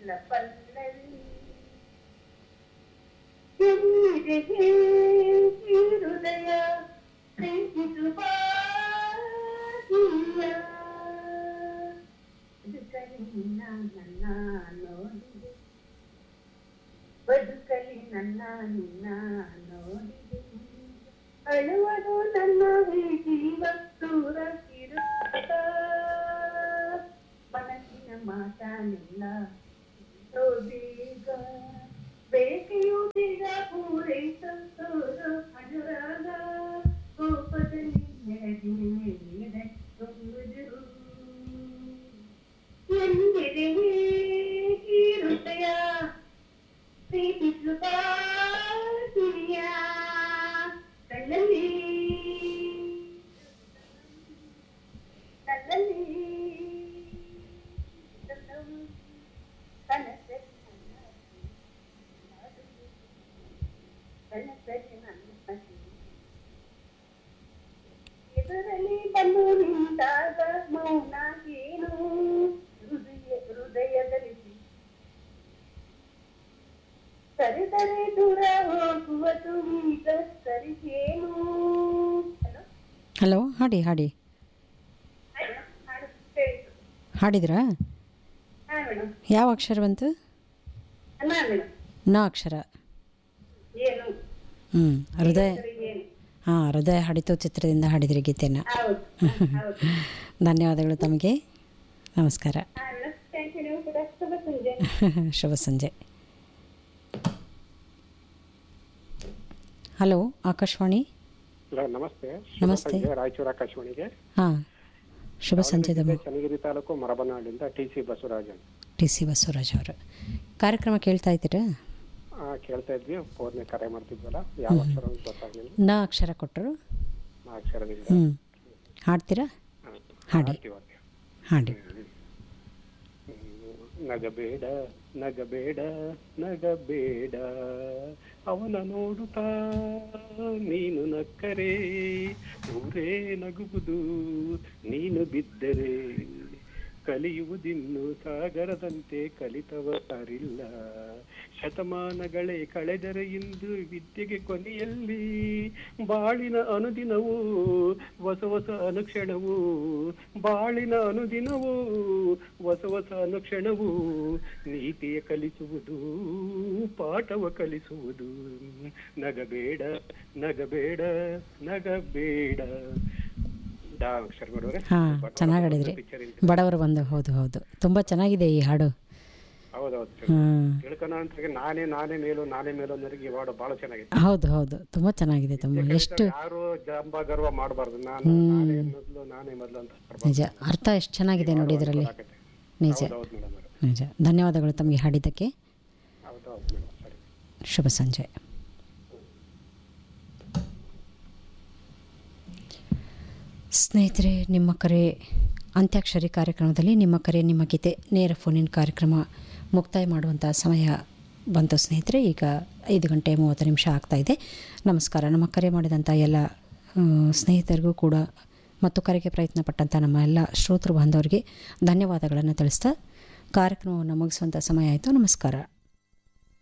ಇಲ್ಲ ಪಲ್ಲವಿ ಎಲ್ಲಿಗೆ ಈ ಹೃದಯ ಪ್ರೀತಿಸುವ ಜೀವ. ಬದುಕಲಿ ನಿನ್ನ ನನ್ನ ನೋಡಿದೆ ಬದುಕಲಿ ನನ್ನ ನಿನ್ನ ನೋಡಿದೆ ಅಳುವುದು ನನ್ನ ಈ ಜೀವ ದೂರ ಇರುತ್ತ ಮನಸ್ಸಿನ ಮಾತಾನೆಲ್ಲ ಎಷ್ಟೋ ಬೇಗ ಬೇಕೆಯೂ ಬೇಗ ಪೂರೈಸೋದು ಅನುರಾಗ ಕೋಪದಲ್ಲಿ ನೆಲದಿನ ಮೇಲೆ ತುಂಬುದು ಎಂದಿದೆ ಈ ಹೃದಯ ಪ್ರೀತಿಸುವ ಕಿರಿಯ ಕಣ್ಣಲ್ಲಿ ಕಣ್ಣಲ್ಲಿ ಕನಸಲ್ಲಿ ಕನಸಲ್ಲಿ ನನ್ನ ಹಸಿ. ಎದುರಲ್ಲಿ ಬಂದು ನಿಂತಾಗ ಮೌನ ಏನು ಹೃದಯ ಹೃದಯದಲ್ಲಿ ಸರಿದರೆ ದೂರ ಹೋಗುವುದು ಈಗ ಸರಿಗೇನು ಹಲೋ ಹಲೋ ಹಾಡಿ ಹಾಡಿ ಹಾಡು ಹೇಳಿ ಹಾಡಿದ್ರಾ ಹಾ ಮೇಡಮ್ ಯಾವ ಅಕ್ಷರ ಬಂತು ಅಲ್ಲ ಮೇಡಮ್ ನ ಅಕ್ಷರ ಏನು ಹ್ಞೂ ಹೃದಯ ಸರಿಗೇನು ಹಾಂ ಹೃದಯ ಹಾಡಿತು ಚಿತ್ರದಿಂದ ಹಾಡಿದ್ರಿ ಗೀತೆಯನ್ನು ಹೌದು ಹೌದು ಧನ್ಯವಾದಗಳು ತಮಗೆ ನಮಸ್ಕಾರ ಹಾ ಮೇಡಮ್ ಥ್ಯಾಂಕ್ ಯು ನೀವು ಕೂಡ ಶುಭ ಸಂಜೆ ಶುಭ ಸಂಜೆ ಹಲೋ ಆಕಾಶವಾಣಿ ಹಲೋ ನಮಸ್ತೆ ನಮಸ್ತೆ. ಸಂಜೆ ರಾಯಚೂರು ಆಕಾಶವಾಣಿಗೆ ಹಾಂ ಶುಭ ಸಂಜೆ ತಮ್ಮ ಚನ್ನಗಿರಿ ತಾಲೂಕು ಮರಬನಹಳ್ಳಿಯಿಂದ T C Basavarajan T C Basavaraj ಅವರು ಕಾರ್ಯಕ್ರಮ ಕೇಳ್ತಾ ಇದ್ದೀರಾ ಆ, ಕೇಳ್ತಾ ಇದ್ವಿ ಫೋನ್ನೇ ಕರೆ ಮಾಡ್ತಿದ್ವಲ್ಲ ಯಾವ ಅಕ್ಷರ ಅಂತ ಗೊತ್ತಾಗ್ಲಿಲ್ಲ ನ ಅಕ್ಷರ ಕೊಟ್ಟರು ಆ ಅಕ್ಷರದಿಂದ ಹ್ಞೂ ಹಾಡ್ತೀರಾ ಹಾ, ಹಾಡಿ. ಹಾಡ್ತೀವಿ, ಹಾಡ್ತೀವಿ. ಹಾಡಿ ಹ್ಮ್, ನಗಬೇಡ ನಗಬೇಡ ನಗಬೇಡ ಅವನ ನೋಡುತ್ತಾ ನೀನು ನಕ್ಕರೆ ಊರೇ ನಗುವುದು ನೀನು ಬಿದ್ದರೆ ಕಲಿಯುವುದಿನ್ನು ಸಾಗರದಂತೆ ಕಲಿತವರಿಲ್ಲ ಶತಮಾನಗಳೇ ಕಳೆದರೆ ಇಂದು ವಿದ್ಯೆಗೆ ಕೊನೆಯಲ್ಲಿ ಬಾಳಿನ ಅನುದಿನವೂ ಹೊಸ ಹೊಸ ಅನುಕ್ಷಣವು ಬಾಳಿನ ಅನುದಿನವೂ ಹೊಸ ಹೊಸ ಅನುಕ್ಷಣವು ನೀತಿಯ ಕಲಿಸುವುದು ಪಾಠವ ಕಲಿಸುವುದು ನಗಬೇಡ ನಗಬೇಡ ನಗಬೇಡ ಡಾ ಶರ್ಮರವರೇ ಹಾಂ ಚೆನ್ನಾಗಿ ಹಾಡಿದ್ರಿ ಪಿಕ್ಚರ್ ಇಂದ ಬಡವರು ಬಂದು ಹೌದು ಹೌದು ತುಂಬ ಚೆನ್ನಾಗಿದೆ ಈ ಹಾಡು ಹೌದೌದು ಹ್ಞೂ ತಿಳ್ಕೊಳ ಅಂತ ನಾನೇ ನಾನೇ ಮೇಲು ನಾನೇ ಮೇಲು ಅನ್ನೋರಿಗೆ ಈ ಹಾಡು ಬಹಳ ಚೆನ್ನಾಗಿದೆ ಹೌದು ಹೌದು ತುಂಬ ಚೆನ್ನಾಗಿದೆ ತುಂಬ ಎಷ್ಟು ಯಾರು ಜಂಬ ಗರ್ವ ಮಾಡಬಾರ್ದು ನಾನು ನಾನೇ ಮೊದಲು ನಾನೇ ಮೊದಲು ಅಂತ ಬರ್ಬಾರ್ದು. ನಿಜ ಅರ್ಥ ಎಷ್ಟು ಚೆನ್ನಾಗಿದೆ ನೋಡಿ ಇದರಲ್ಲಿ ಆಗತ್ತೆ. ನಿಜ ಹೌದೌದು ಮೇಡಮ್ ಅವರೇ. ನಿಜ ಧನ್ಯವಾದಗಳು ತಮಗೆ ಹಾಡಿದ್ದಕ್ಕೆ ಹೌದೌದು ಮೇಡಮ್ ಸರಿ ಶುಭ ಸಂಜೆ ಸ್ನೇಹಿತರೆ ನಿಮ್ಮ ಕರೆ ಅಂತ್ಯಾಕ್ಷರಿ ಕಾರ್ಯಕ್ರಮದಲ್ಲಿ ನಿಮ್ಮ ಕರೆ ನಿಮ್ಮ ಗೀತೆ ನೇರ ಫೋನಿನ ಕಾರ್ಯಕ್ರಮ ಮುಕ್ತಾಯ ಮಾಡುವಂಥ ಸಮಯ ಬಂತು ಸ್ನೇಹಿತರೆ ಈಗ ಐದು ಗಂಟೆ ಮೂವತ್ತು ನಿಮಿಷ ಆಗ್ತಾ ಇದೆ ನಮಸ್ಕಾರ ನಮ್ಮ ಕರೆ ಮಾಡಿದಂಥ ಎಲ್ಲ ಆ, ಸ್ನೇಹಿತರಿಗೂ ಕೂಡ ಮತ್ತು ಕರೆಗೆ ಪ್ರಯತ್ನ ಪಟ್ಟಂಥ ನಮ್ಮ ಎಲ್ಲ ಶ್ರೋತೃ ಬಾಂಧವರಿಗೆ ಧನ್ಯವಾದಗಳನ್ನು ತಿಳಿಸ್ತಾ ಕಾರ್ಯಕ್ರಮವನ್ನು ಮುಗಿಸುವಂಥ ಸಮಯ ಆಯಿತು ನಮಸ್ಕಾರ